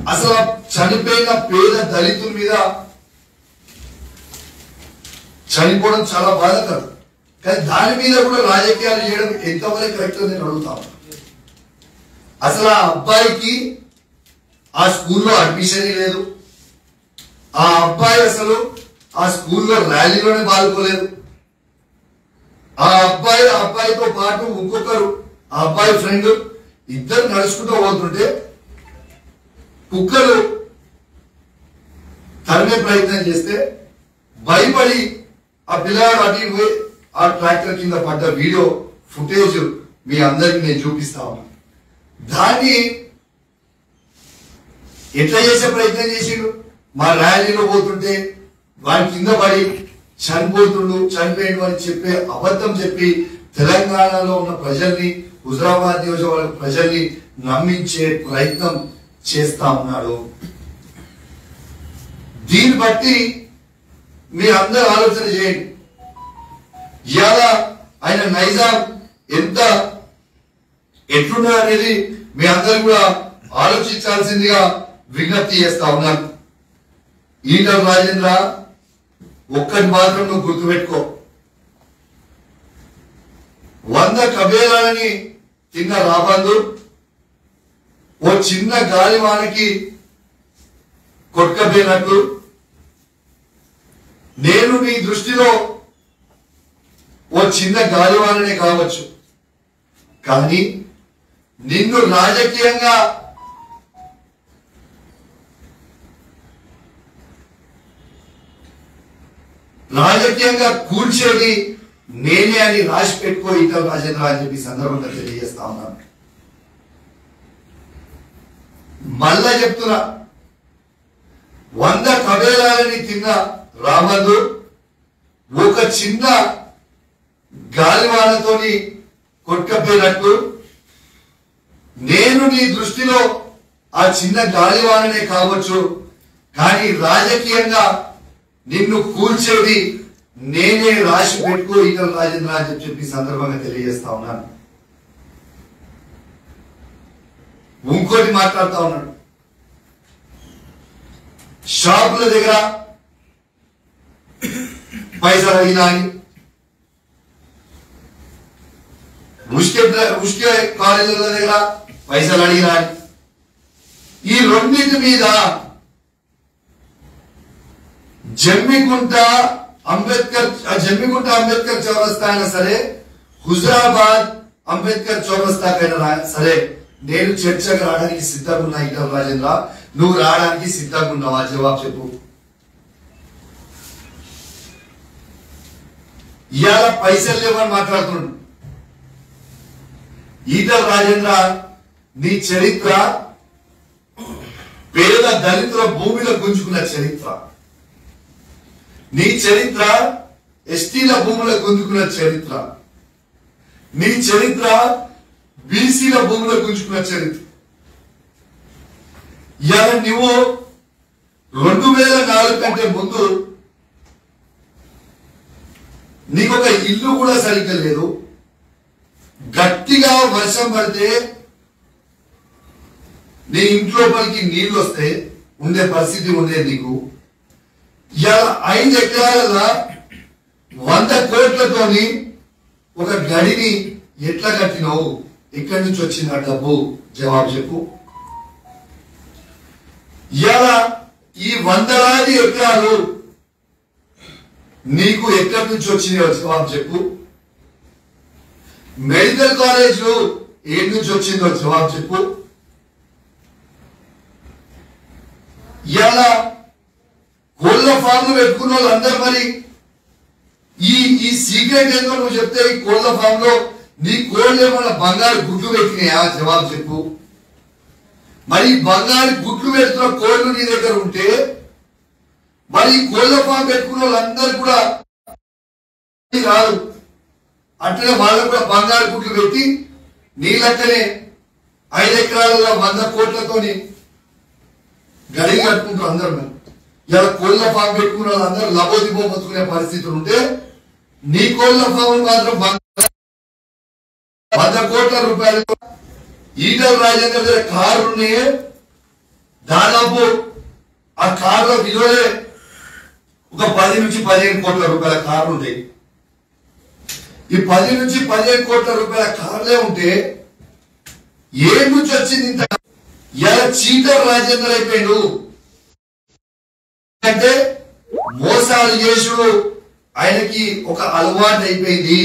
అసలు ఆ చనిపోయిన పేద దళితుల మీద చనిపోవడం చాలా బాధాకరం కానీ దాని మీద కూడా రాజకీయాలు చేయడం ఎంతవరకు కరెక్ట్ నేను అడుగుతాను అసలు ఆ అబ్బాయికి ఆ స్కూల్లో అడ్మిషన్ లేదు ఆ అబ్బాయి అసలు ఆ స్కూల్లో ర్యాలీలోనే పాల్గొలేదు ఆ అబ్బాయి ఆ అబ్బాయితో పాటు ఇంకొకరు ఆ అబ్బాయి ఫ్రెండ్ ఇద్దరు నడుచుకుంటూ పోతుంటే కుక్కలు తరిమే ప్రయత్నం చేస్తే భయపడి ఆ పిల్లగాడు అటు ఇటు పోయి ఆ ట్రాక్టర్ కింద పడ్డ వీడియో ఫుటేజ్ మీ అందరికి నేను చూపిస్తా ఉన్నా దాన్ని ఎట్లా చేసే ప్రయత్నం చేసిండు మా ర్యాలీలో పోతుంటే వాడి కింద పడి చనిపోతుండు చనిపోయిండు అని చెప్పే అబద్ధం చెప్పి తెలంగాణలో ఉన్న ప్రజల్ని హుజరాబాద్ నియోజకవర్గ ప్రజల్ని నమ్మించే ప్రయత్నం చేస్తా ఉన్నాడు దీన్ని బట్టి మీరు అందరూ ఆలోచన చేయండి ఇవాళ ఆయన నైజాం ఎంత ఎట్లున్నారు అనేది మీ అందరూ కూడా ఆలోచించాల్సిందిగా విజ్ఞప్తి చేస్తా ఉన్నాను ఈటల రాజేంద్ర ఒక్కటి మాత్రం నువ్వు గుర్తుపెట్టుకో వంద కబేలాలని తిన్న రాబందు ఓ చిన్న గాలివానకి కొట్టుకపోయినట్టు నేను నీ దృష్టిలో ఓ చిన్న గాలివాననే కావచ్చు కానీ నిన్ను రాజకీయంగా రాజకీయంగా కూల్చేది నేనే అని రాసి పెట్టుకో ఈటల రాజేంద్ర అని చెప్పి ఈ సందర్భంగా తెలియజేస్తా ఉన్నాను మళ్ళా చెప్తున్నా వంద కబేలాలని తిన్న రామందు ఒక చిన్న గాలివానతోని కొట్టుకపోయినట్టు నేను నీ దృష్టిలో ఆ చిన్న గాలివాననే కావచ్చు కానీ రాజకీయంగా నిన్ను కూల్చేది నేనే రాసి పెట్టుకో ఈటల రాజేంద్ర అని చెప్పి చెప్పి ఈ సందర్భంగా తెలియజేస్తా ఉన్నాను ఇంకోటి మాట్లాడుతా ఉన్నాడు షాపుల దగ్గర పైసలు అడిగినా అని ముష్టి ముష్టి కాలేజీల దగ్గర పైసలు అడిగినా అని ఈ రెండింటి మీద జమ్మికుంట అంబేద్కర్ ఆ జమ్మికుంట అంబేద్కర్ చౌరస్తా అయినా సరే హుజరాబాద్ అంబేద్కర్ చౌరస్తాకైనా రా- సరే నేను చర్చకు రావడానికి సిద్ధంగా ఉన్నా ఈటల రాజేంద్ర నువ్వు రావడానికి సిద్ధంగా ఉన్నావా జవాబు చెప్పు ఇవాళ పైసలు లేవని మాట్లాడుతున్నాడు ఈటల రాజేంద్ర నీ చరిత్ర పేద దళితుల భూమిలో గుంజుకున్న చరిత్ర నీ చరిత్ర ఎస్టీల భూముల గుంజుకున్న చరిత్ర నీ చరిత్ర బీసీల భూముల గుంజుకున్న చరిత్ర ఇవాళ నువ్వు రెండు వేల నాలుగు కంటే ముందు నీకు ఒక ఇల్లు కూడా సరిగ్గా లేదు గట్టిగా వర్షం పడితే నీ ఇంట్లోపలికి నీళ్లు వస్తే ఉండే పరిస్థితి ఉండేది నీకు ఇలా ఐదు ఎకరాల వంద కోట్లతోని ఒక గడిని ఎట్లా కట్టినావు ఎక్కడి నుంచి వచ్చింది ఆ డబ్బు జవాబు చెప్పు ఇలా ఈ వందలాది ఎకరాలు నీకు ఎక్కడి నుంచి వచ్చినాయో జవాబు చెప్పు మెడికల్ కాలేజ్ ఏడు నుంచి వచ్చిందో జవాబు చెప్పు ఇలా కోళ్ళ ఫామ్లు పెట్టుకున్న వాళ్ళందరూ మరి ఈ ఈ సీక్రెట్ ఏందో నువ్వు చెప్తే ఈ కోళ్ళ ఫామ్ లో నీ కోళ్ళు ఏమన్నా బంగారు గుడ్లు పెట్టినాయా జవాబు చెప్పు మరి ఈ బంగారు గుడ్లు పెడుతున్న కోళ్ళు నీ దగ్గర ఉంటే మరి ఈ కోళ్ళ ఫామ్ పెట్టుకున్న వాళ్ళందరూ కూడా ఇది కాదు అట్లనే వాళ్ళకు కూడా బంగారు గుడ్లు పెట్టి నీ లెక్కనే ఐదు ఎకరాల వంద కోట్లతోని గడి కట్టుకుంటారు అందరు మరి ఇలా కోళ్ళ ఫామ్ పెట్టుకున్న వాళ్ళందరూ లబోదిబో బతుకునే పరిస్థితులు ఉంటే నీ కోళ్ళ ఫామ్ మాత్రం బంగారు వంద కోట్ల రూపాయలు ఈటల రాజేంద్ర దగ్గర కారు ఉన్నాయే దాదాపు ఆ కార్ల విలువలే ఒక పది నుంచి పదిహేను కోట్ల రూపాయల కార్లు ఉంటాయి ఈ పది నుంచి పదిహేను కోట్ల రూపాయల కార్లే ఉంటే ఏ నుంచి వచ్చింది ఇంత ఇలా చీటర్ రాజేందర్ అయిపోయాడు అంటే మోసాలు చేసుడు ఆయనకి ఒక అలవాటు అయిపోయింది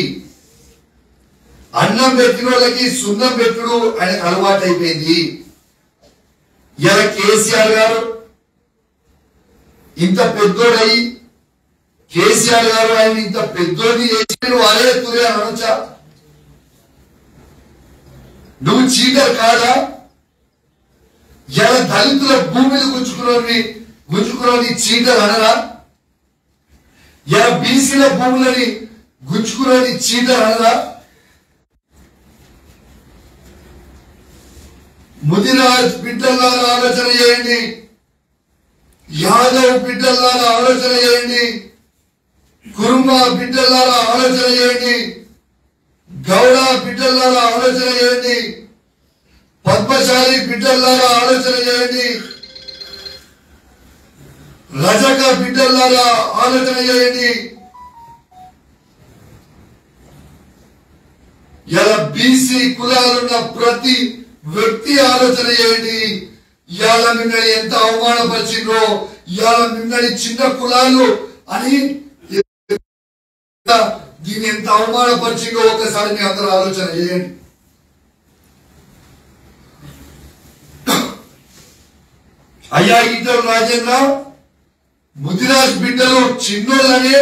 అన్నం పెట్టిన వాళ్ళకి సున్నం పెట్టుడు ఆయనకు అలవాటు అయిపోయింది ఇలా కేసీఆర్ గారు ఇంత పెద్దోడై కేసీఆర్ గారు ఆయన ఇంత పెద్దోడిని చేసి నువ్వు అరే తురే అని అనొచ్చా నువ్వు చీటర్ కాదా ఇలా దళితుల భూమిని గుంజుకుని గుంజుకుని చీటర్ అనరా ఇలా బీసీల భూములని గుంజుకుని చీటర్ అనరా ముదిరాజ్ బిడ్డల్లారా ఆలోచన చేయండి యాదవ్ బిడ్డల్లారా ఆలోచన చేయండి కురుమ బిడ్డల్లారా ఆలోచన చేయండి గౌడ బిడ్డల్లారా ఆలోచన చేయండి పద్మశాలి బిడ్డల్లారా ఆలోచన చేయండి రజక బిడ్డల్లారా ఆలోచన చేయండి ఇలా బీసీ కులాలున్న ప్రతి వ్యక్తి ఆలోచన చేయండి ఇవాళ మిమ్మల్ని ఎంత అవమానపరిచిందో ఇవాళ మిమ్మల్ని చిన్న కులాలు అని దీన్ని ఎంత అవమానపరిచిందో ఒకసారి మీ అందరూ ఆలోచన చేయండి అయ్యా ఈటల రాజేంద్ర ముదిరాజ్ బిడ్డలు చిన్నోళ్ళనే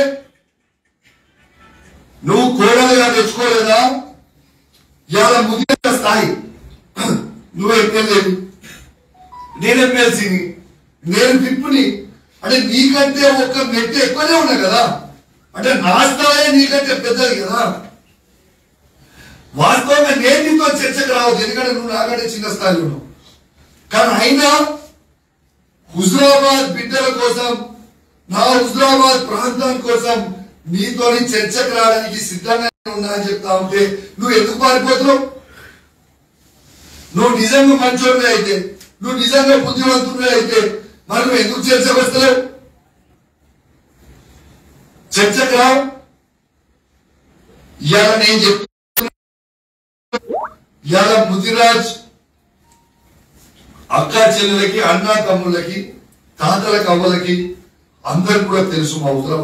నువ్వు కోడలుగా తెచ్చుకోలేదా ఇవాళ ముదిరాజ్ స్థాయి నువ్వు ఎమ్మెల్యేవి నేను ఎమ్మెల్సీని నేను విప్పుని అంటే నీకంటే ఒక మెట్టు ఎక్కువనే ఉన్నా కదా అంటే నా స్థాయి నీకంటే పెద్దది కదా వాస్తవంగా నేను నీతో చర్చకు రావద్దు ఎందుకంటే నువ్వు నాకంటే చిన్న స్థాయిలో ఉన్నావు కానీ అయినా హుజరాబాద్ బిడ్డల కోసం నా హుజరాబాద్ ప్రాంతం కోసం నీతోని చర్చకు రావడానికి సిద్ధంగా ఉన్నా అని చెప్తా ఉంటే నువ్వు ఎందుకు పారిపోతున్నావు నువ్వు నిజంగా మంచోడివే అయితే నువ్వు నిజంగా బుద్ధివంతుడివే అయితే మరి నువ్వు ఎందుకు చర్చకు వస్తలేవు చర్చకు రావు ఇవాళ నేను చెప్తున్నా ఇవాళ ముదిరాజ్ అక్క చెల్లెలకి అన్నా తమ్ముళ్ళకి తాతల కవ్వలకి అందరికి కూడా తెలుసు మా ఉత్తర